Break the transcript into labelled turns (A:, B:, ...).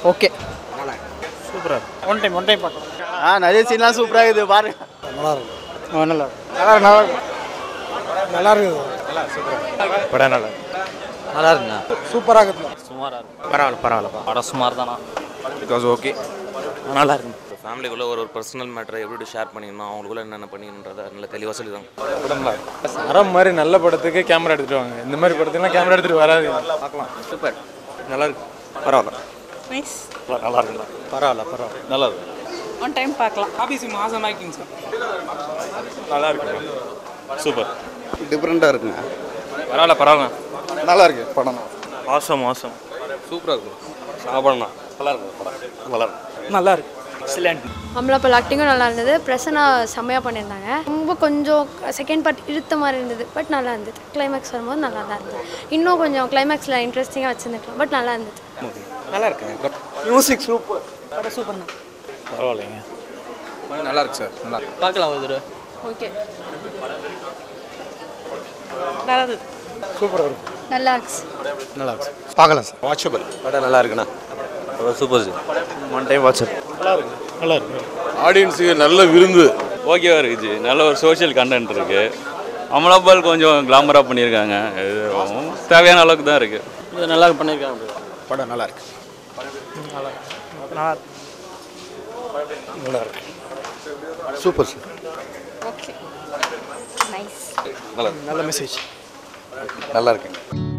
A: okay
B: சூப்பராக இருக்கு one time one time பார்க்கலாம்
A: ஆ நிறைய சீன்லாம் சூப்பராக இருக்குது பாருங்க
B: நல்லா இருக்கு நல்லா இருக்கு நல்லா இருக்கு நல்லா இருக்குது
C: படம் நல்லா
D: நல்லா இருக்குண்ணா
B: சூப்பராக இருக்குது
D: சுமாராக இருக்கு
C: பரவாயில்ல பரவாயில்லப்பா
D: படம் சுமார் தானா
C: இட் வாஸ் ஓகே
D: நல்லா இருக்கு
E: ஃபேமிலிக்குள்ளே ஒரு ஒரு பர்சனல் மேட்டரை எப்படி ஷேர் பண்ணிக்கணும் அவங்களுக்குள்ள என்னென்ன பண்ணிக்கணுன்றதை நல்ல தெளிவாக சொல்லிடுறாங்க
C: அறம் மாதிரி நல்ல படத்துக்கு கேமரா எடுத்துட்டு வாங்க இந்த மாதிரி படத்துக்குலாம் கேமரா எடுத்துட்டு வராது பார்க்கலாம்
E: சூப்பர்
C: நல்லா இருக்கு பரவாயில்ல
F: நைஸ்
C: நல்லா இருக்குண்ணா பரவாயில்ல பரவாயில்ல நல்லா இருக்கு
F: ஒன் டைம் பார்க்கலாம்
C: நல்லா இருக்கு சூப்பர்
A: டிஃப்ரெண்ட்டாக இருக்குங்க
C: பரவாயில்ல பரவாயில்ல
A: நல்லா இருக்கு படம்
C: மாசம் மாசம்
E: சூப்பராக இருக்கும் சாப்பிடணும் நல்லா இருக்கும் படம் நல்லா இருக்கும்
B: நல்லா இருக்கு
G: அமலாப்பல் ஆக்டிங்கும் நல்லா இருந்தது பிரசனா செம்மையாக பண்ணியிருந்தாங்க ரொம்ப கொஞ்சம் செகண்ட் பார்ட் இழுத்த மாதிரி இருந்தது பட் நல்லா இருந்தது கிளைமேக்ஸ் வரும்போது நல்லா தான் இருந்தது இன்னும் கொஞ்சம் கிளைமேக்ஸில் இன்ட்ரெஸ்டிங்காக வச்சுருந்துக்கலாம் பட் நல்லா இருந்தது
E: நல்லா இருக்குங்க
B: மியூசிக் சூப்பர்
F: படம் சூப்பர் தான்
C: பரவாயில்லைங்க
E: நல்லா இருக்கு சார் நல்லா
D: பார்க்கலாம் ஒரு தடவை
F: ஓகே நல்லா இருந்தது
B: சூப்பராக இருக்கு
G: நல்லா இருக்கு
B: நல்லா இருக்கு பார்க்கலாம் சார்
E: வாட்சபிள் படம் நல்லா இருக்குண்ணா super sir
C: one time watch
B: நல்லா இருக்கு
H: ஆடியன்ஸுக்கு நல்ல விருந்து
I: ஓகேவா இருக்குது நல்ல ஒரு சோஷியல் கண்டென்ட் இருக்கு அமலாபால் கொஞ்சம் கிளாமராக பண்ணியிருக்காங்க இது தேவையான அளவுக்கு தான் இருக்குது
D: இது நல்லா பண்ணியிருக்காங்க
A: படம் நல்லா இருக்கு
B: நல்லா இருக்கு
A: சூப்பர் சார்
G: ஓகே நைஸ்
B: நல்ல மெசேஜ்
A: நல்லா இருக்கு